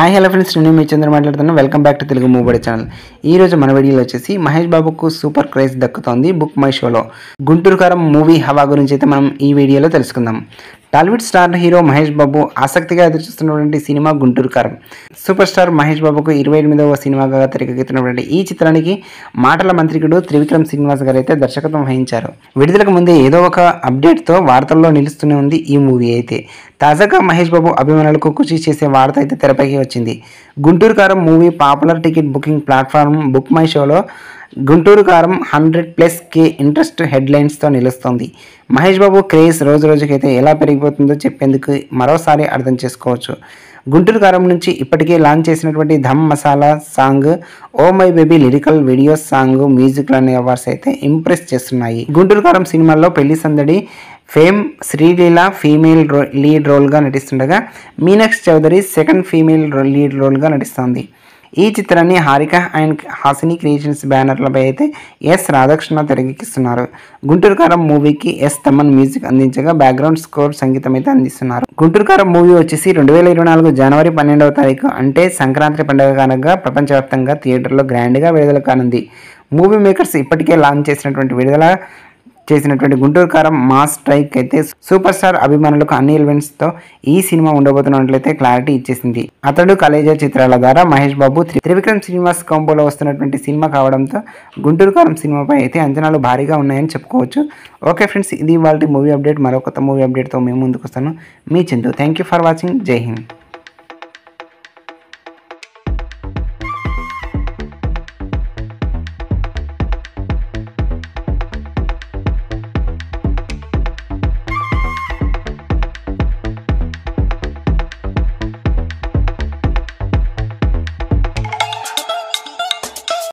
hi hello friends నేను మీ చంద్ర మాట్లాడుతున్నాను welcome back to Telugu movie channel ఈ రోజు మన వీడియోలో వచ్చేసి మహేష్ బాబుకు సూపర్ క్రేజ్ దక్కుతోంది బుక్ మై షోలో గుంటూరు కారం మూవీ హవా గురించి అయితే మనం ఈ వీడియోలో తెలుసుకుందాం Tollywood star hero Mahesh Babu ఆసక్తిగా ఎదురుచూస్తున్నటువంటి సినిమా గుంటూరు కారం సూపర్ స్టార్ మహేష్ బాబుకు ఇరవై ఎనిమిదవ సినిమాగా తెరకెక్కుతున్నటువంటి ఈ చిత్రానికి మాటల మంత్రికుడు త్రివిక్రమ్ శ్రీనివాస్ గారు అయితే దర్శకత్వం వహించారు విడుదలకు ముందే ఏదో ఒక అప్డేట్తో వార్తల్లో నిలుస్తూనే ఉంది ఈ మూవీ అయితే తాజాగా మహేష్ బాబు అభిమానులకు ఖుషి చేసే వార్త అయితే తెరపైకి వచ్చింది Guntur Kaaram movie popular ticket booking platform book my షోలో Guntur Kaaram hundred plus K interest హెడ్లైన్స్తో నిలుస్తోంది మహేష్ బాబు క్రేజ్ రోజు రోజుకైతే ఎలా పెరిగిపోతుందో చెప్పేందుకు మరోసారి అర్థం చేసుకోవచ్చు గుంటూరు కారం నుంచి ఇప్పటికే లాంచ్ చేసినటువంటి Dum masala song O my baby lyrical video song music అనే అవార్డ్స్ అయితే ఇంప్రెస్ చేస్తున్నాయి గుంటూరు కారం సినిమాల్లో Pelli Sandadi fame Sreeleela female role lead రోల్గా నటిస్తుండగా Meenakshi Chaudhary second female role- lead రోల్గా నటిస్తోంది ఈ చిత్రాన్ని హారిక అండ్ హాసిని క్రియేషన్స్ బ్యానర్లపై అయితే ఎస్ రాధాకృష్ణ తెరకెక్కిస్తున్నారు గుంటూరు కారం మూవీకి ఎస్ తమన్ మ్యూజిక్ అందించగా బ్యాక్గ్రౌండ్ స్కోర్ సంగీతం అయితే అందిస్తున్నారు గుంటూరు కారం మూవీ వచ్చేసి రెండు వేల ఇరవై నాలుగు జనవరి పన్నెండవ తారీఖు అంటే సంక్రాంతి పండుగ కారణంగా ప్రపంచవ్యాప్తంగా థియేటర్లో గ్రాండ్గా విడుదల కానుంది మూవీ మేకర్స్ ఇప్పటికే లాంచ్ చేసినటువంటి విడుదల చేసినటువంటి గుంటూరు కారం మాస్ స్ట్రైక్ అయితే సూపర్ స్టార్ అభిమానులకు అన్ని ఎలిమెంట్స్ తో ఈ సినిమా ఉండబోతున్నట్లయితే క్లారిటీ ఇచ్చేసింది అతడు కలేజా చిత్రాల ద్వారా మహేష్ బాబు త్రి- త్రివిక్రమ్ శ్రీనివాస్ కాంబోలో వస్తున్నటువంటి సినిమా కావడంతో గుంటూరు కారం సినిమాపై అయితే అంచనాలు భారీగా ఉన్నాయని చెప్పుకోవచ్చు ఓకే ఫ్రెండ్స్ ఇది వాళ్ళ మూవీ అప్డేట్ మరో కొత్త మూవీ అప్డేట్తో మేము ముందుకు వస్తాను మీ చిందు థ్యాంక్ యూ ఫర్ వాచింగ్ జై హింద్